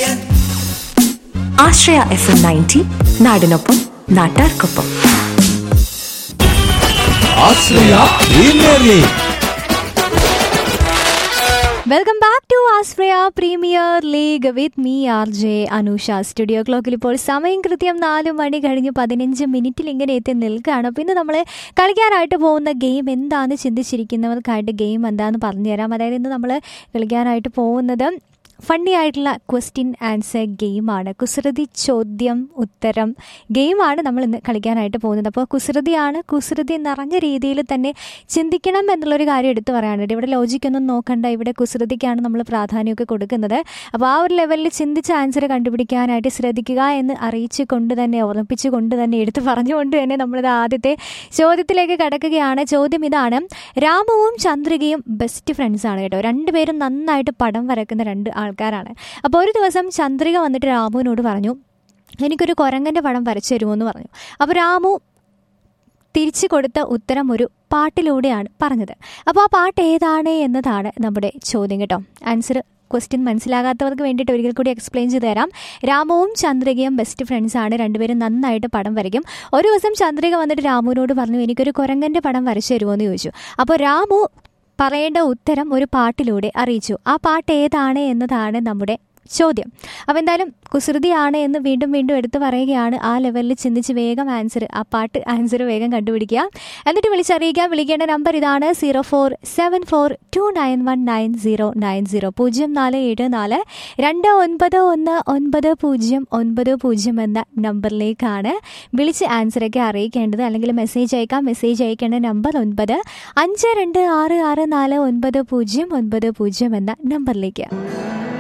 ആശ്രയ F M ninety നാടിനൊപ്പം നാട്ടാർക്കൊപ്പം Ashraya premier league welcome back to ആസ്പ്രയ premier league with me R J Anusha studio ക്ലോക്കിൽ ഇപ്പോൾ സമയം കൃത്യം നാല് മണി കഴിഞ്ഞ് പതിനഞ്ച് മിനിറ്റിൽ ഇങ്ങനെ എത്തി നിൽക്കുകയാണ് അപ്പോൾ ഇന്ന് നമ്മൾ കളിക്കാനായിട്ട് പോകുന്ന ഗെയിം എന്താണെന്ന് ചിന്തിച്ചിരിക്കുന്നവർക്കായിട്ട് ഗെയിം എന്താണെന്ന് പറഞ്ഞുതരാം അതായത് ഇന്ന് നമ്മൾ കളിക്കാനായിട്ട് പോകുന്നത് ഫണ്ണി ആയിട്ടുള്ള ക്വസ്റ്റ്യൻ ആൻസർ ഗെയിമാണ് കുസൃതി ചോദ്യം ഉത്തരം ഗെയിമാണ് നമ്മൾ ഇന്ന് കളിക്കാനായിട്ട് പോകുന്നത് അപ്പോൾ കുസൃതിയാണ് കുസൃതി നിറഞ്ഞ രീതിയിൽ തന്നെ ചിന്തിക്കണം എന്നുള്ളൊരു കാര്യം എടുത്തു പറയാനുണ്ട് ഇവിടെ ലോജിക്കൊന്നും നോക്കണ്ട ഇവിടെ കുസൃതിക്കാണ് നമ്മൾ പ്രാധാന്യമൊക്കെ കൊടുക്കുന്നത് അപ്പോൾ ആ ഒരു ലെവലിൽ ചിന്തിച്ച് ആൻസർ കണ്ടുപിടിക്കാനായിട്ട് ശ്രദ്ധിക്കുക എന്ന് അറിയിച്ചു കൊണ്ട് തന്നെ ഓർമ്മിപ്പിച്ചു കൊണ്ട് തന്നെ എടുത്ത് പറഞ്ഞുകൊണ്ട് തന്നെ നമ്മളിത് ആദ്യത്തെ ചോദ്യത്തിലേക്ക് കടക്കുകയാണ് ചോദ്യം ഇതാണ് രാമുവും ചന്ദ്രികയും ബെസ്റ്റ് ഫ്രണ്ട്സ് ആണ് കേട്ടോ രണ്ടുപേരും നന്നായിട്ട് പടം വരക്കുന്ന രണ്ട് ആൾക്കാരാണ് അപ്പോൾ ഒരു ദിവസം ചന്ദ്രിക വന്നിട്ട് രാമുവിനോട് പറഞ്ഞു എനിക്കൊരു കുരങ്ങൻ്റെ പടം വരച്ചു തരുമോ എന്ന് പറഞ്ഞു അപ്പോൾ രാമു തിരിച്ചു കൊടുത്ത ഉത്തരം ഒരു പാട്ടിലൂടെയാണ് പറഞ്ഞത് അപ്പോൾ ആ പാട്ട് ഏതാണ് എന്നതാണ് നമ്മുടെ ചോദ്യം കേട്ടോ ആൻസർ ക്വസ്റ്റ്യൻ മനസ്സിലാകാത്തവർക്ക് വേണ്ടിയിട്ട് ഒരിക്കൽ കൂടി എക്സ്പ്ലെയിൻ ചെയ്ത് തരാം രാമുവും ചന്ദ്രികയും ബെസ്റ്റ് ഫ്രണ്ട്സ് ആണ് രണ്ടുപേരും നന്നായിട്ട് പടം വരയ്ക്കും ഒരു ദിവസം ചന്ദ്രിക വന്നിട്ട് രാമുവിനോട് പറഞ്ഞു എനിക്കൊരു കുരങ്ങൻ്റെ പടം വരച്ചു തരുമോ എന്ന് ചോദിച്ചു അപ്പോൾ രാമു പറയേണ്ട ഉത്തരം ഒരു പാട്ടിലൂടെ അറിയിച്ചു ആ പാട്ട് ഏതാണ് എന്നതാണ് നമ്മുടെ ചോദ്യം അപ്പോൾ എന്തായാലും കുസൃതിയാണ് എന്ന് വീണ്ടും വീണ്ടും എടുത്തു പറയുകയാണ് ആ ലെവലിൽ ചിന്തിച്ച് വേഗം ആൻസർ ആ പാട്ട് ആൻസർ വേഗം കണ്ടുപിടിക്കുക എന്നിട്ട് വിളിച്ചറിയിക്കുക വിളിക്കേണ്ട നമ്പർ ഇതാണ് zero four seven four two nine one nine zero nine zero പൂജ്യം നാല് ഏഴ് നാല് രണ്ട് ഒൻപത് ഒന്ന് ഒൻപത് പൂജ്യം ഒൻപത് പൂജ്യം എന്ന നമ്പറിലേക്കാണ് വിളിച്ച് ആൻസറൊക്കെ അറിയിക്കേണ്ടത് അല്ലെങ്കിൽ മെസ്സേജ് അയക്കാം മെസ്സേജ് അയക്കേണ്ട നമ്പർ ഒൻപത് അഞ്ച് രണ്ട് ആറ് ആറ് നാല് ഒൻപത് പൂജ്യം ഒൻപത് പൂജ്യം എന്ന നമ്പറിലേക്ക്